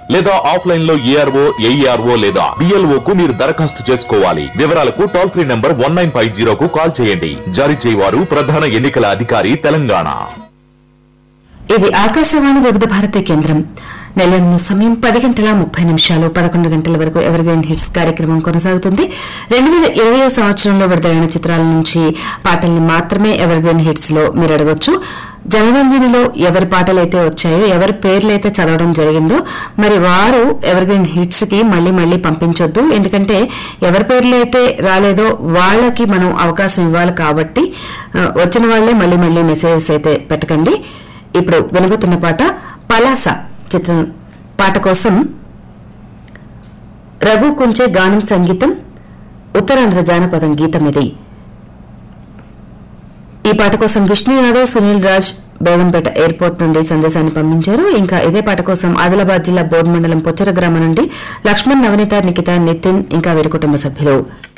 లేదా ఆఫ్లైన్ లో ARO AERO లేదా బిఎల్ఓ కు మీరు దరఖాస్తు చేసుకోవాలి వివరాలకు toll free number one nine five జీరోకు కాల్ చేయండి జారీ చేయవారు ప్రధాన ఎన్నికల అధికారి తెలంగాణ ఇది ఆకాశవాణి వివిధ భారతి కేంద్రం నెలన్న సమయం పది గంటల ముప్పై నిమిషాలు పదకొండు గంటల వరకు ఎవరిగ్రీన్ హిట్స్ కార్యక్రమం కొనసాగుతుంది రెండు వేల ఇరవై సంవత్సరంలో విడుదలైన చిత్రాల నుంచి పాటల్ని మాత్రమే ఎవరిగ్రీన్ హిట్స్ లో మీరు అడగొచ్చు జనరంజనిలో ఎవరి పాటలైతే వచ్చాయో ఎవరి పేర్లైతే చదవడం జరిగిందో మరి వారు ఎవర్గ్రీన్ హిట్స్ కి మళ్ళీ మళ్ళీ పంపించొద్దు ఎందుకంటే ఎవరి పేర్లు అయితే రాలేదో వాళ్ళకి మనం అవకాశం ఇవ్వాలి కాబట్టి ఆ, వచ్చిన వాళ్లే మళ్ళీ మళ్ళీ మెసేజెస్ అయితే పెట్టకండి ఇప్పుడు వినబోతున్న పాట పలాస చిత్రం పాట కోసం రఘు కుంచే గానం సంగీతం ఉత్తరాంధ్ర జానపదం గీతం ఇది ఈ పాట కోసం విష్ణు యాదవ్ సునీల్ రాజ్ బేగంపేట ఎయిర్పోర్ట్ నుండి సందేశాన్ని పంపించారు ఇంకా ఇదే పాట కోసం ఆదిలాబాద్ జిల్లా బోధ్ మండలం పొచ్చర గ్రామం నుండి లక్ష్మణ్ నవనీత నిఖిత నితిన్ ఇంకా వీరి కుటుంబ సభ్యులు